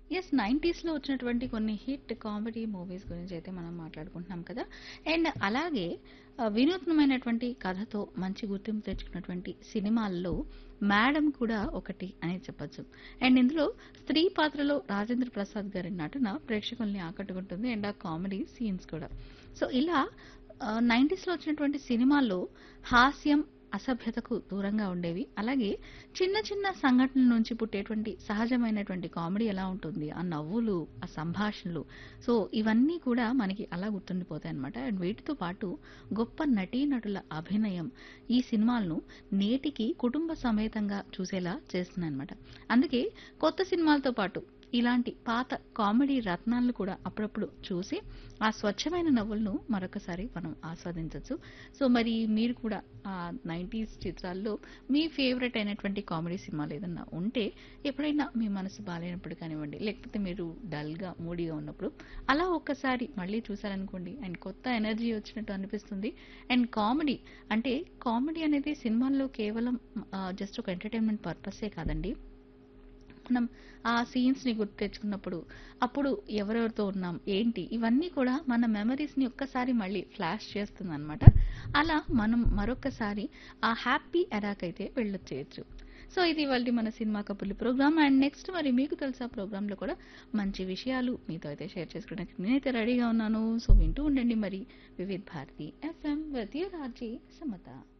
Yes. 90స్‌లో వచ్చినటువంటి కొన్ని hit comedy movies గురించి అయితే మనం మాట్లాడుకుంటున్నాం కదా! అండ్ అలాగే ఆహ్, వినూత్నమైనటువంటి కథతో మంచి గుర్తింపు తెచ్చుకున్నటువంటి సినిమాల్లో 'మేడం' కూడా ఒకటి అనే చెప్పొచ్చు. అండ్ ఇందులో స్త్రీ పాత్రలో రాజేంద్ర ప్రసాద్ గారి నటన ప్రేక్షకుల్ని ఆకట్టుకుంటుంది. అండ్ ఆ కామెడీ సీన్స్ కూడా. సో, ఇలా ఆహ్, 90స్‌లో వచ్చినటువంటి సినిమాల్లో హాస్యం, అసభ్యతకు దూరంగా ఉండేవి. అలాగే చిన్న చిన్న సంఘటనల నుంచి పుట్టేటువంటి సహజమైనటువంటి కామెడీ ఎలా ఉంటుంది, ఆ నవ్వులు, ఆ సంభాషణలు సో, ఇవన్నీ కూడా మనకి అలా గుర్తుండిపోతాయన్నమాట. అండ్ వీటితో పాటు గొప్ప నటీనటుల అభినయం ఈ సినిమాలను నేటికి కుటుంబ సమేతంగా చూసేలా చేస్తున్నాయన్నమాట. అందుకే కొత్త సినిమాలతో పాటు ఇలాంటి పాత కామెడీ రత్నాలను కూడా అప్పుడప్పుడు చూసి ఆ స్వచ్ఛమైన నవ్వులను మరొకసారి మనం ఆస్వాదించొచ్చు. సో, మరి మీరు కూడా ఆ 90స్ చిత్రాల్లో మీ ఫేవరెట్ అయినటువంటి కామెడీ సినిమాలు ఏదన్నా ఉంటే ఎప్పుడైనా మీ మనసు బాలేనప్పుడు కానివ్వండి, లేకపోతే మీరు డల్‌గా, మూడీగా ఉన్నప్పుడు అలా ఒక్కసారి మళ్ళీ చూసారనుకోండి అండ్ కొత్త ఎనర్జీ వచ్చినట్టు అనిపిస్తుంది. అండ్ కామెడీ అంటే కామెడీ అనేది సినిమాల్లో కేవలం ఆహ్, జస్ట్ ఒక ఎంటర్‌టైన్‌మెంట్ పర్పసే కాదండి. మనం ఆ సీన్స్‌ని గుర్తు తెచ్చుకున్నప్పుడు, అప్పుడు ఎవరెవరితో ఉన్నాం, ఏంటి ఇవన్నీ కూడా మన మెమరీస్‌ని ఒక్కసారి మళ్ళీ ఫ్లాష్ చేస్తుందన్నమాట. అలా మనం మరొక్కసారి ఆ హ్యాపీ ఎరాకైతే వెళ్ళొచ్చేయొచ్చు. సో, ఇది ఇవాల్టి మన సినిమా కబుర్లు ప్రోగ్రామ్. అండ్ నెక్స్ట్ మరి మీకు తెలుసా ప్రోగ్రామ్‌లో కూడా మంచి విషయాలు మీతో అయితే షేర్ చేసుకోవడానికి నేనైతే రెడీగా ఉన్నాను. సో, వింటూ ఉండండి మరి Vividh Bharati FM with your RJ Samata.